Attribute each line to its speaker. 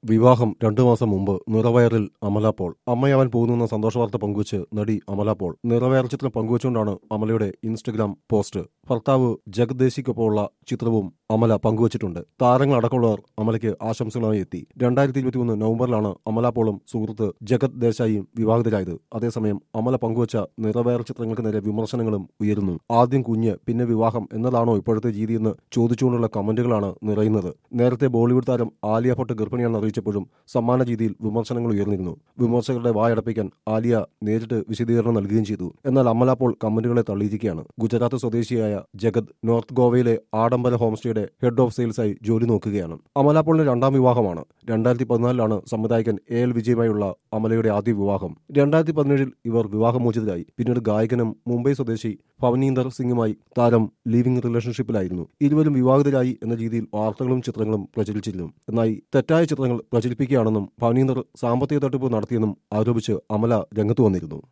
Speaker 1: വിവാഹം രണ്ടു മാസം മുമ്പ് നിറവയറിൽ അമല പോൾ അമ്മയാവാൻ പോകുന്ന സന്തോഷ വാർത്ത പങ്കുവച്ച് നടി അമല പോൾ നിറവയർ ചിത്രം പങ്കുവച്ചുകൊണ്ടാണ് അമലയുടെ ഇൻസ്റ്റഗ്രാം പോസ്റ്റ് ഭർത്താവ് ജഗദ്ദേശിക്കൊപ്പമുള്ള ചിത്രവും അമല പങ്കുവച്ചിട്ടുണ്ട് താരങ്ങളടക്കമുള്ളവർ അമലയ്ക്ക് ആശംസകളുമായി എത്തി രണ്ടായിരത്തി ഇരുപത്തിമൂന്ന് നവംബറിലാണ് അമല പോളും സുഹൃത്ത് ജഗത് ദേശായിയും വിവാഹിതരായത് അതേസമയം അമല പങ്കുവച്ച നിറവയർ ചിത്രങ്ങൾക്ക് നേരെ വിമർശനങ്ങളും ഉയരുന്നു ആദ്യം കുഞ്ഞ് പിന്നെ വിവാഹം എന്നതാണോ ഇപ്പോഴത്തെ രീതിയെന്ന് ചോദിച്ചുകൊണ്ടുള്ള കമന്റുകളാണ് നിറയുന്നത് നേരത്തെ ബോളിവുഡ് താരം ആലിയ ഭട്ട് ഗർഭിണിയാണെന്ന് അറിയിച്ചപ്പോഴും സമാന രീതിയിൽ വിമർശനങ്ങൾ ഉയർന്നിരുന്നു വിമർശകരുടെ വായടപ്പിക്കാൻ ആലിയ നേരിട്ട് വിശദീകരണം നൽകുകയും ചെയ്തു എന്നാൽ അമല പോൾ കമന്റുകളെ തള്ളിയിരിക്കുകയാണ് ഗുജറാത്ത് സ്വദേശിയായ ജഗത് നോർത്ത് ഗോവയിലെ ആഡംബര ഹോംസ്റ്റേയുടെ ഹെഡ് ഓഫ് സെയിൽസായി ജോലി നോക്കുകയാണ് അമല പോളിന്റെ രണ്ടാം വിവാഹമാണ് രണ്ടായിരത്തി പതിനാലിലാണ് സംവിധായകൻ എ എൽ വിജയുമായുള്ള അമലയുടെ ആദ്യ വിവാഹം രണ്ടായിരത്തി പതിനേഴിൽ ഇവർ വിവാഹമോചിതരായി പിന്നീട് ഗായകനും മുംബൈ സ്വദേശി ഭവനീന്ദർ സിംഗുമായി താരം ലിവിംഗ് റിലേഷൻഷിപ്പിലായിരുന്നു ഇരുവരും വിവാഹിതരായി എന്ന രീതിയിൽ വാർത്തകളും ചിത്രങ്ങളും പ്രചരിച്ചിരുന്നു എന്നാൽ തെറ്റായ ചിത്രങ്ങൾ പ്രചരിപ്പിക്കുകയാണെന്നും ഭവനീന്ദർ സാമ്പത്തിക തട്ടിപ്പ് നടത്തിയെന്നും ആരോപിച്ച് അമല രംഗത്ത് വന്നിരുന്നു